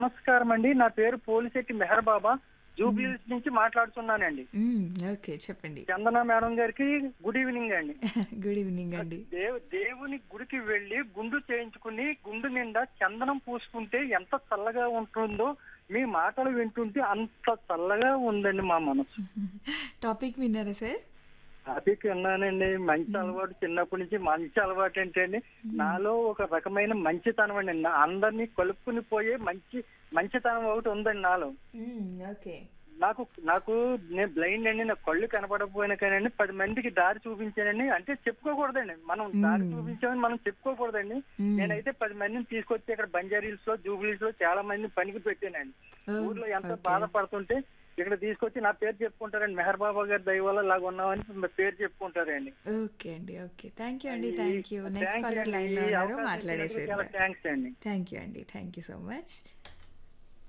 నమస్కారం అండి నా పేరు పోలిశెట్టి మెహర్ బాబా జూబ్లీస్ నుంచి మాట్లాడుతున్నానండి మ్మ్, ఓకే చెప్పండి చందన మేడం గారికి గుడ్ ఈవినింగ్ అండి గుడ్ ఈవినింగ్ అండి దేవ్ దేవుని గుడికి వెళ్ళి గుండు చేయించుకుని గుండు నిండా చందనం పూసుకుంటే ఎంత చల్లగా ఉంటుందో మీ మాటలు వింటుంటే అంత చల్లగా ఉందండి మా మనసు టాపిక్ విన్నారా సార్ హ్యాపీకి ఉన్నానండి మంచి అలవాటు చిన్నప్పటి నుంచి మంచి అలవాటు ఏంటండి నాలో ఒక రకమైన మంచితనం అండి నా- అందరినీ కలుపుకుని పోయే మంచి మంచితనం ఒకటి ఉందండి నాలో ఓకే నాకు నాకు నేను బ్లైండ్ అండి నాకు కళ్ళు కనపడకపోయినా కానీ పది మందికి దారి చూపించానండి అంటే చెప్పుకోకూడదండి మనం దారి చూపించామని మనం చెప్పుకోకూడదండి మ్మ్. నేనైతే పది మందిని తీసుకొచ్చి ఇక్కడ బంజారీల్స్ లో జూబ్లీస్ లో చాలా మందిని పనికి పెట్టానండి Oh, ఊర్లో ఎంత okay. బాధపడుతుంటే ఇక్కడ తీసుకొచ్చి నా పేరు చెప్పుకుంటారండి మెహర్ బాబా గారి దయ వల్ల ఇలాగ ఉన్నామని నా పేరు చెప్పుకుంటారండి ఓకే అండి ఓకే థ్యాంక్ యూ అండి thank you next caller line లో ఉన్నారు మాట్లాడేసేద్దాం థ్యాంక్స్ అండి థ్యాంక్ యూ అండి థ్యాంక్ యూ సో మచ్